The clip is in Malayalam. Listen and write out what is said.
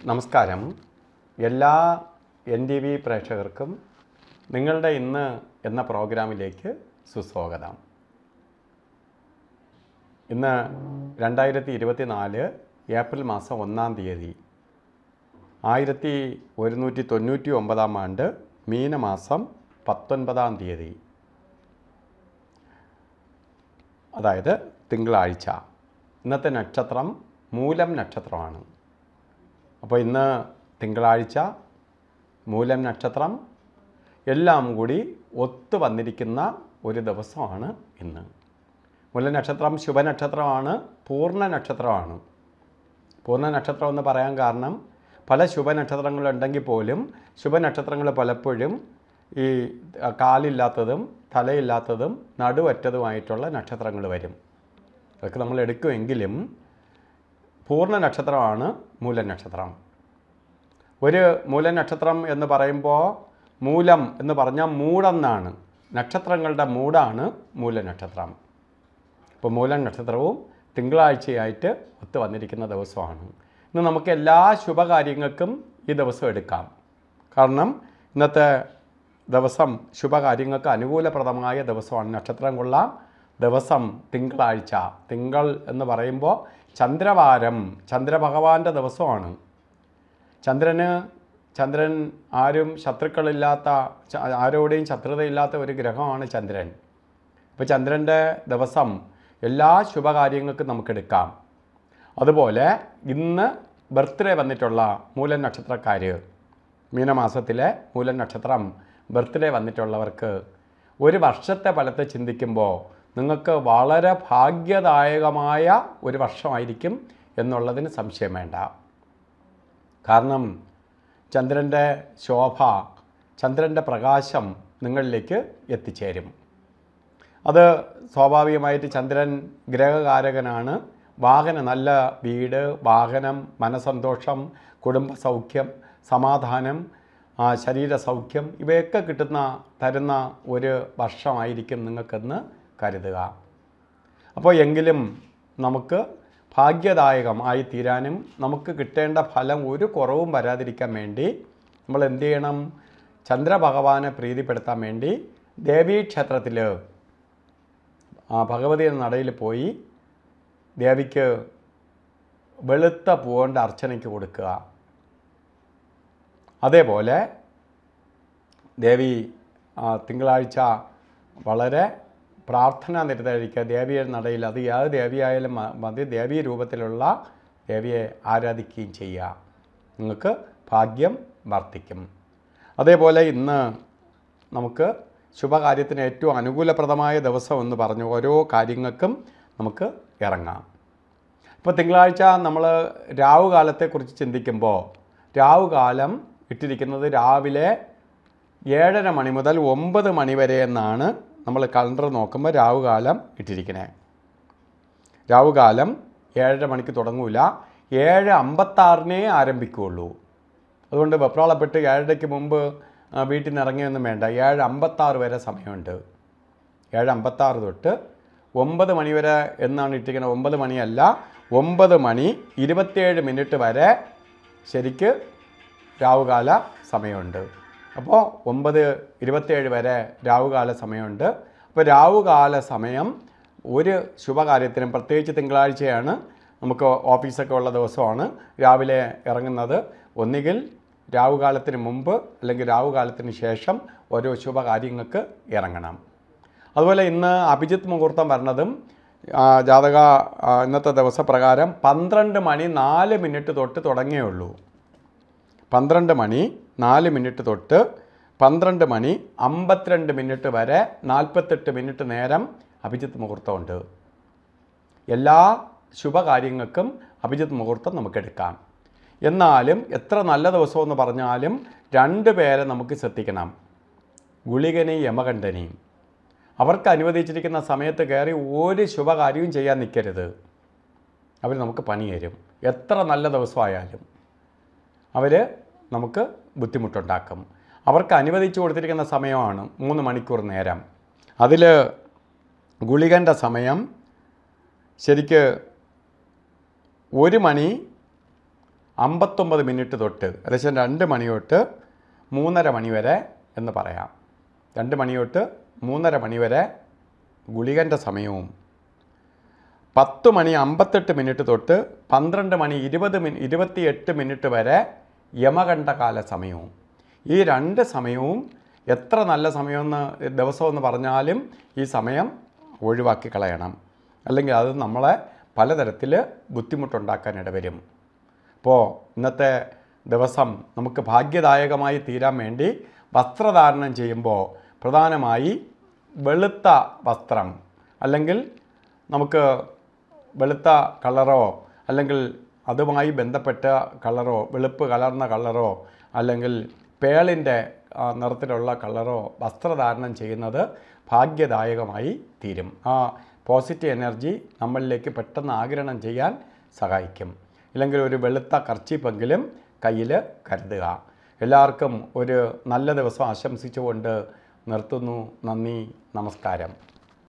നമസ്കാരം എല്ലാ എൻ ടി വി പ്രേക്ഷകർക്കും നിങ്ങളുടെ ഇന്ന് എന്ന പ്രോഗ്രാമിലേക്ക് സുസ്വാഗതം ഇന്ന് രണ്ടായിരത്തി ഇരുപത്തി നാല് ഏപ്രിൽ മാസം ഒന്നാം തീയതി ആയിരത്തി ഒരുന്നൂറ്റി തൊണ്ണൂറ്റി ഒമ്പതാം ആണ്ട് മീനമാസം പത്തൊൻപതാം തീയതി അതായത് തിങ്കളാഴ്ച ഇന്നത്തെ നക്ഷത്രം മൂലം നക്ഷത്രമാണ് അപ്പോൾ ഇന്ന് തിങ്കളാഴ്ച മൂലം നക്ഷത്രം എല്ലാം കൂടി ഒത്തു വന്നിരിക്കുന്ന ഒരു ദിവസമാണ് ഇന്ന് മൂല നക്ഷത്രം ശുഭനക്ഷത്രമാണ് പൂർണ്ണ നക്ഷത്രമാണ് പൂർണ്ണ നക്ഷത്രം എന്ന് പറയാൻ കാരണം പല ശുഭനക്ഷത്രങ്ങളുണ്ടെങ്കിൽ പോലും ശുഭനക്ഷത്രങ്ങൾ പലപ്പോഴും ഈ കാലില്ലാത്തതും തലയില്ലാത്തതും നടുവറ്റതുമായിട്ടുള്ള നക്ഷത്രങ്ങൾ വരും അതൊക്കെ നമ്മൾ എടുക്കുമെങ്കിലും പൂർണ്ണ നക്ഷത്രമാണ് മൂല നക്ഷത്രം ഒരു മൂല നക്ഷത്രം എന്ന് പറയുമ്പോൾ മൂലം എന്ന് പറഞ്ഞാൽ മൂടെന്നാണ് നക്ഷത്രങ്ങളുടെ മൂടാണ് മൂല നക്ഷത്രം ഇപ്പോൾ മൂലം നക്ഷത്രവും തിങ്കളാഴ്ചയായിട്ട് ഒത്തു വന്നിരിക്കുന്ന ദിവസമാണ് ഇന്ന് നമുക്ക് എല്ലാ ശുഭകാര്യങ്ങൾക്കും ഈ ദിവസം എടുക്കാം കാരണം ഇന്നത്തെ ദിവസം ശുഭകാര്യങ്ങൾക്ക് അനുകൂലപ്രദമായ ദിവസമാണ് നക്ഷത്രം കൊള്ളാം ദിവസം തിങ്കളാഴ്ച തിങ്കൾ എന്ന് പറയുമ്പോൾ ചന്ദ്രവാരം ചന്ദ്രഭഗവാന്റെ ദിവസമാണ് ചന്ദ്രന് ചന്ദ്രൻ ആരും ശത്രുക്കളില്ലാത്ത ച- ആരോടെയും ശത്രുതയില്ലാത്ത ഒരു ഗ്രഹമാണ് ചന്ദ്രൻ അപ്പോൾ ചന്ദ്രൻ്റെ ദിവസം എല്ലാ ശുഭകാര്യങ്ങൾക്കും നമുക്കെടുക്കാം അതുപോലെ ഇന്ന് ബർത്ത്ഡേ വന്നിട്ടുള്ള മൂലൻ നക്ഷത്രക്കാർ മീനമാസത്തിലെ മൂലൻ നക്ഷത്രം ബർത്ത്ഡേ വന്നിട്ടുള്ളവർക്ക് ഒരു വർഷത്തെ ഫലത്തെ ചിന്തിക്കുമ്പോൾ നിങ്ങൾക്ക് വളരെ ഭാഗ്യദായകമായ ഒരു വർഷമായിരിക്കും എന്നുള്ളതിന് സംശയം വേണ്ട കാരണം ചന്ദ്രൻ്റെ ശോഭ ചന്ദ്രൻ്റെ പ്രകാശം നിങ്ങളിലേക്ക് എത്തിച്ചേരും അത് സ്വാഭാവികമായിട്ട് ചന്ദ്രൻ ഗ്രഹകാരകനാണ് വാഹന നല്ല വീട് വാഹനം മനസന്തോഷം കുടുംബ സൗഖ്യം സമാധാനം ആ, ശരീര സൗഖ്യം ഇവയൊക്കെ കിട്ടുന്ന തരുന്ന ഒരു വർഷമായിരിക്കും നിങ്ങൾക്കെന്ന് കരുതുക അപ്പോൾ എങ്കിലും നമുക്ക് ഭാഗ്യദായകം ആയി തീരാനും നമുക്ക് കിട്ടേണ്ട ഫലം ഒരു കുറവും വരാതിരിക്കാൻ വേണ്ടി നമ്മൾ എന്ത് ചെയ്യണം ചന്ദ്രഭഗവാനെ പ്രീതിപ്പെടുത്താൻ വേണ്ടി ദേവീക്ഷേത്രത്തിൽ ആ ഭഗവതിയുടെ നടയിൽ പോയി ദേവിക്ക് വെളുത്ത പൂവുകൊണ്ട് അർച്ചനയ്ക്ക് കൊടുക്കുക അതേപോലെ ദേവി ആ, തിങ്കളാഴ്ച വളരെ പ്രാർത്ഥന നിരതായിരിക്കുക ദേവിയുടെ നടയിൽ അത് ഏത് ദേവിയായാലും മ- മതി ദേവീ രൂപത്തിലുള്ള ദേവിയെ ആരാധിക്കുകയും ചെയ്യുക നിങ്ങൾക്ക് ഭാഗ്യം വർദ്ധിക്കും അതേപോലെ ഇന്ന് നമുക്ക് ശുഭകാര്യത്തിന് ഏറ്റവും അനുകൂലപ്രദമായ ദിവസം എന്ന് പറഞ്ഞു ഓരോ കാര്യങ്ങൾക്കും നമുക്ക് ഇറങ്ങാം ഇപ്പോൾ തിങ്കളാഴ്ച നമ്മൾ രാവുകാലത്തെക്കുറിച്ച് ചിന്തിക്കുമ്പോൾ രാവുകാലം ഇട്ടിരിക്കുന്നത് രാവിലെ ഏഴര മണി മുതൽ ഒമ്പത് മണി വരെ എന്നാണ് നമ്മൾ കലണ്ടർ നോക്കുമ്പോൾ രാവുകാലം ഇട്ടിരിക്കുന്നത് രാവുകാലം ഏഴര മണിക്ക് തുടങ്ങൂല ഏഴ് അമ്പത്താറിനേ ആരംഭിക്കുകയുള്ളൂ അതുകൊണ്ട് വെപ്രാളപ്പെട്ട് ഏഴരയ്ക്ക് മുമ്പ് ആ, വീട്ടിൽ നിന്ന് ഇറങ്ങിയൊന്നും വേണ്ട ഏഴ് അമ്പത്താറ് വരെ സമയമുണ്ട് ഏഴ് അമ്പത്താറ് തൊട്ട് ഒമ്പത് മണി വരെ എന്നാണ് ഇട്ടിരിക്കുന്നത് ഒമ്പത് മണിയല്ല ഒമ്പത് മണി ഇരുപത്തിയേഴ് മിനിറ്റ് വരെ ശരിക്ക് രാവുകാല സമയമുണ്ട് അപ്പോൾ ഒമ്പത് ഇരുപത്തിയേഴ് വരെ രാവുകാല സമയമുണ്ട് അപ്പോൾ രാവുകാല സമയം ഒരു ശുഭകാര്യത്തിനും പ്രത്യേകിച്ച് തിങ്കളാഴ്ചയാണ് നമുക്ക് ഓഫീസൊക്കെ ഉള്ള ദിവസമാണ് രാവിലെ ഇറങ്ങുന്നത് ഒന്നുകിൽ രാവുകാലത്തിന് മുമ്പ് അല്ലെങ്കിൽ രാവുകാലത്തിന് ശേഷം ഓരോ ശുഭകാര്യങ്ങൾക്ക് ഇറങ്ങണം അതുപോലെ ഇന്ന് അഭിജിത്ത് മുഹൂർത്തം വരുന്നതും ആ, ജാതക ആ, ഇന്നത്തെ ദിവസപ്രകാരം പന്ത്രണ്ട് മണി നാല് മിനിറ്റ് തൊട്ട് തുടങ്ങിയേ ഉള്ളൂ പന്ത്രണ്ട് മണി നാല് മിനിറ്റ് തൊട്ട് പന്ത്രണ്ട് മണി അമ്പത്തിരണ്ട് മിനിറ്റ് വരെ നാൽപ്പത്തെട്ട് മിനിറ്റ് നേരം അഭിജിത്ത് മുഹൂർത്തമുണ്ട് എല്ലാ ശുഭകാര്യങ്ങൾക്കും അഭിജിത്ത് മുഹൂർത്തം നമുക്കെടുക്കാം എന്നാലും എത്ര നല്ല ദിവസമെന്ന് പറഞ്ഞാലും രണ്ട് പേരെ നമുക്ക് ശ്രദ്ധിക്കണം ഗുളികനെയും യമകണ്ഠനെയും അവർക്ക് അനുവദിച്ചിരിക്കുന്ന സമയത്ത് കയറി ഒരു ശുഭകാര്യവും ചെയ്യാൻ നിൽക്കരുത് അവർ നമുക്ക് പണി തരും എത്ര നല്ല ദിവസമായാലും അവർ നമുക്ക് ബുദ്ധിമുട്ടുണ്ടാക്കും അവർക്ക് അനുവദിച്ചു കൊടുത്തിരിക്കുന്ന സമയമാണ് മൂന്ന് മണിക്കൂർ നേരം അതിൽ ഗുളികൻ്റെ സമയം ശരിക്ക് ഒരു മണി അമ്പത്തൊമ്പത് മിനിറ്റ് തൊട്ട് ഏകദേശം രണ്ട് മണി തൊട്ട് മൂന്നര മണി വരെ എന്ന് പറയാം രണ്ട് മണി തൊട്ട് മൂന്നര മണി വരെ ഗുളികൻ്റെ സമയവും പത്ത് മണി അമ്പത്തെട്ട് മിനിറ്റ് തൊട്ട് പന്ത്രണ്ട് മണി ഇരുപത് മിനി ഇരുപത്തിയെട്ട് മിനിറ്റ് വരെ യമകണ്ഠകാല സമയവും ഈ രണ്ട് സമയവും എത്ര നല്ല സമയമെന്ന് ദിവസമെന്ന് പറഞ്ഞാലും ഈ സമയം ഒഴിവാക്കി കളയണം അല്ലെങ്കിൽ അത് നമ്മളെ പലതരത്തിൽ ബുദ്ധിമുട്ടുണ്ടാക്കാൻ ഇടവരും അപ്പോൾ ഇന്നത്തെ ദിവസം നമുക്ക് ഭാഗ്യദായകമായി തീരാൻ വേണ്ടി വസ്ത്രധാരണം ചെയ്യുമ്പോൾ പ്രധാനമായി വെളുത്ത വസ്ത്രം അല്ലെങ്കിൽ നമുക്ക് വെളുത്ത കളറോ അല്ലെങ്കിൽ അതുമായി ബന്ധപ്പെട്ട കളറോ വെളുപ്പ് കലർന്ന കളറോ അല്ലെങ്കിൽ പേളിൻ്റെ ആ, നിറത്തിലുള്ള കളറോ വസ്ത്രധാരണം ചെയ്യുന്നത് ഭാഗ്യദായകമായി തീരും ആ പോസിറ്റീവ് എനർജി നമ്മളിലേക്ക് പെട്ടെന്ന് ആഗിരണം ചെയ്യാൻ സഹായിക്കും ഇല്ലെങ്കിൽ ഒരു വെളുത്ത കർച്ചീപ്പെങ്കിലും കയ്യിൽ കരുതുക എല്ലാവർക്കും ഒരു നല്ല ദിവസം ആശംസിച്ചുകൊണ്ട് നിർത്തുന്നു നന്ദി നമസ്കാരം